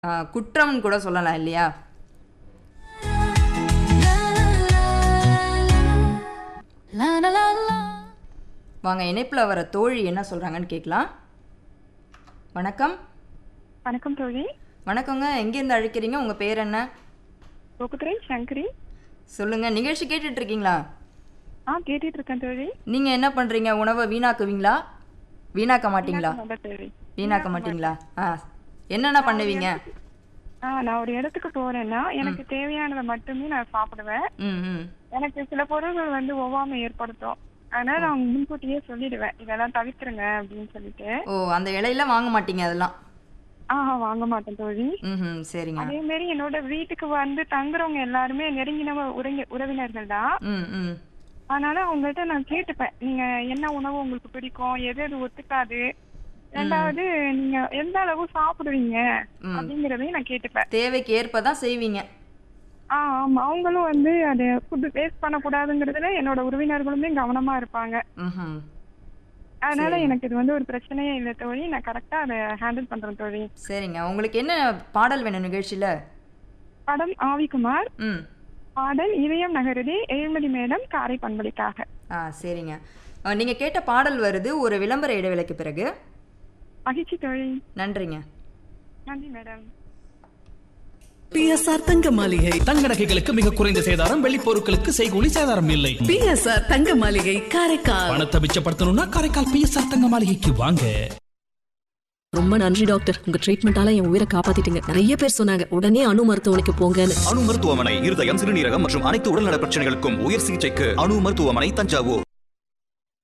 ஆ, குற்றம்னு கூட சொல்லலாம் இல்லையா வாங்க இணைப்பில் வர தோழி என்ன சொல்கிறாங்கன்னு கேட்கலாம் வணக்கம் வணக்கம் தோழி வணக்கங்க எங்கேருந்து அழைக்கிறீங்க உங்கள் பேர் என்ன கோகுத்துறை சங்கரி சொல்லுங்கள் நிகழ்ச்சி கேட்டுட்டு இருக்கீங்களா ஆ கேட்டுட்டு இருக்கேன் தோழி நீங்கள் என்ன பண்ணுறீங்க உணவை வீணாக்குவீங்களா வீணாக்க மாட்டீங்களா நல்ல தோழி வீணாக்க மாட்டீங்களா ஆ என்னென்ன பண்ணுவீங்க ஆ நான் ஒரு இடத்துக்கு போறேன்னா எனக்கு தேவையானதை மட்டுமே நான் சாப்பிடுவேன் ம் ம் எனக்கு சில பொருள்கள் வந்து ஒவ்வாமை ஏற்படுத்தும் அதனால நான் முன்கூட்டியே சொல்லிடுவேன் இதெல்லாம் தவிர்த்துருங்க அப்படின்னு சொல்லிட்டு ஓ அந்த இலையில வாங்க மாட்டீங்க அதெல்லாம் ஆ வாங்க மாட்டேன் தோழி ம் சரிங்க அதே மாதிரி என்னோட வீட்டுக்கு வந்து தங்குறவங்க எல்லாருமே நெருங்கின உறங்க உறவினர்கள் தான் ம் ம் அதனால அவங்கள்ட்ட நான் கேட்டுப்பேன் நீங்க என்ன உணவு உங்களுக்கு பிடிக்கும் எது எது ஒத்துக்காது ரெண்டாவது நீங்க எந்த அளவு சாப்பிடுவீங்க ம். அப்படிங்கறதையும் நான் கேட்டுப்பேன் தேவைக்கு ஏற்ப தான் செய்வீங்க ஆ ஆமா அவங்களும் வந்து அது ஃபுட் வேஸ்ட் பண்ணக்கூடாதுங்கிறதுல என்னோட உறவினர்களுமே கவனமா இருப்பாங்க ம் அதனால எனக்கு இது வந்து ஒரு பிரச்சனையே இல்லை தோழி நான் கரெக்டா அதை ஹேண்டில் பண்றேன் தோழி சரிங்க உங்களுக்கு என்ன பாடல் வேணும் நிகழ்ச்சியில் படம் ஆவிக்குமார் ம் பாடல் இதயம் நகருதி எழுமதி மேடம் காரை பண்பளிக்காக ஆ சரிங்க நீங்கள் கேட்ட பாடல் வருது ஒரு விளம்பர இடைவேளைக்கு பிறகு மகிழ்ச்சி தோழி நன்றிங்க நன்றி மேடம் பிஎஸ்ஆர் தங்க மாளிகை தங்க நகைகளுக்கு மிக குறைந்த சேதாரம் வெள்ளி பொருட்களுக்கு செய்கூலி சேதாரம் இல்லை பிஎஸ்ஆர் தங்க மாளிகை காரைக்கால் பணத்தை மிச்சப்படுத்தணும்னா காரைக்கால் பிஎஸ்ஆர் தங்க மாளிகைக்கு வாங்க ரொம்ப நன்றி டாக்டர் உங்க ட்ரீட்மெண்டால என் உயிரை காப்பாத்திட்டீங்க நிறைய பேர் சொன்னாங்க உடனே அணு மருத்துவமனைக்கு போங்கன்னு அணு மருத்துவமனை இருதயம் சிறுநீரகம் மற்றும் அனைத்து உடல்நல பிரச்சனைகளுக்கும் உயர் சிகிச்சைக்கு அணு மருத்துவமனை தஞ்சாவூர்